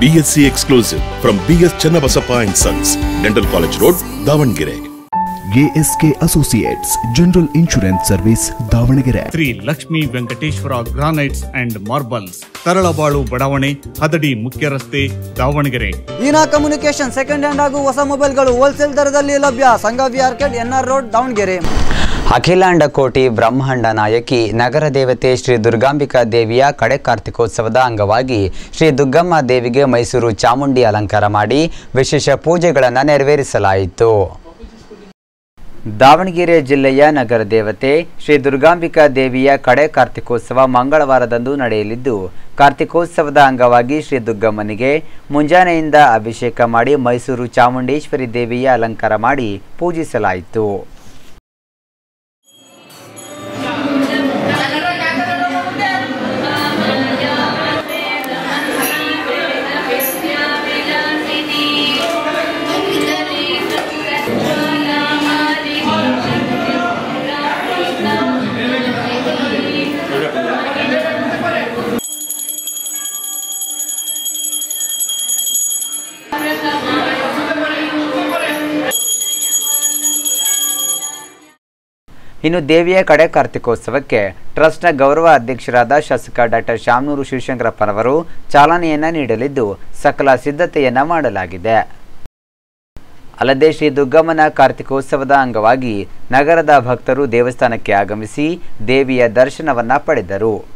BSc exclusive from BS Channabasappa and Sons, Dental College Road, Davangere. ASK associates general insurance service Davangere Shri Lakshmi Venkateshwara granites and marbles Taralabalu ಬಡಾವಣೆ ಹದಡಿ ಮುಖ್ಯ ರಸ್ತೆ ದಾವಣಗೆರೆ ಈನಾ communication second hand ಹಾಗೂ ಹೊಸ ಮೊಬೈಲ್ಗಳು wholesale ದರದಲ್ಲಿ ಲಭ್ಯ Sangavi arcade NR road Davangere ಅಖಿಲಾಂಡ ಕೋಟಿ ಬ್ರಹ್ಮಾಂಡ ನಾಯಕಿ ನಗರ ದೇವತೆ ಶ್ರೀ ದುರ್ಗಾಂಬಿಕಾ ದೇವಿಯ ಕಡೆ ಕಾರ್ತಿಕೋತ್ಸವದ ಅಂಗವಾಗಿ ಶ್ರೀ ದುರ್ಗಮ್ಮ ದೇವಿಗೆ ಮೈಸೂರು ಚಾಮುಂಡಿ ಅಲಂಕಾರ ಮಾಡಿ ವಿಶೇಷ ಪೂಜೆಗಳನ್ನು ನೆರವೇರಿಸಲಾಯಿತು ದಾವಣಗೆರೆ ಜಿಲ್ಲೆಯ ನಗರ ದೇವತೆ ಶ್ರೀ ದುರ್ಗಾಂಬಿಕಾ ದೇವಿಯ ಕಡೆ ಕಾರ್ತಿಕೋತ್ಸವ ಮಂಗಳವಾರದಂದು ನಡೆಯಲಿದ್ದು ಕಾರ್ತಿಕೋತ್ಸವದ ಅಂಗವಾಗಿ ಶ್ರೀ ದುರ್ಗಮ್ಮನಿಗೆ ಮುಂಜಾನೆಯಿಂದ ಅಭಿಷೇಕ ಮಾಡಿ ಮೈಸೂರು ಚಾಮುಂಡೇಶ್ವರಿ ದೇವಿಯ ಅಲಂಕಾರ ಮಾಡಿ ಪೂಜಿಸಲಾಯಿತು ಇನ್ನು ದೇವಿಯ ಕಡೆ ಕಾರ್ತಿಕೋತ್ಸವಕ್ಕೆ ಟ್ರಸ್ಟ್ನ ಗೌರವ ಅಧ್ಯಕ್ಷರಾದ ಶಾಸಕ ಡಾಕ್ಟರ್ ಶಾಮನೂರು ಶಿವಶಂಕರಪ್ಪನವರು ಚಾಲನೆಯನ್ನ ನೀಡಲಿದ್ದು ಸಕಲ ಸಿದ್ಧತೆಯನ್ನ ಮಾಡಲಾಗಿದೆ ಅಲ್ಲದೆ ಶ್ರೀ ದುರ್ಗಮ್ಮನ ಕಾರ್ತಿಕೋತ್ಸವದ ಅಂಗವಾಗಿ ನಗರದ ಭಕ್ತರು ದೇವಸ್ಥಾನಕ್ಕೆ ಆಗಮಿಸಿ ದೇವಿಯ ದರ್ಶನವನ್ನ ಪಡೆದರು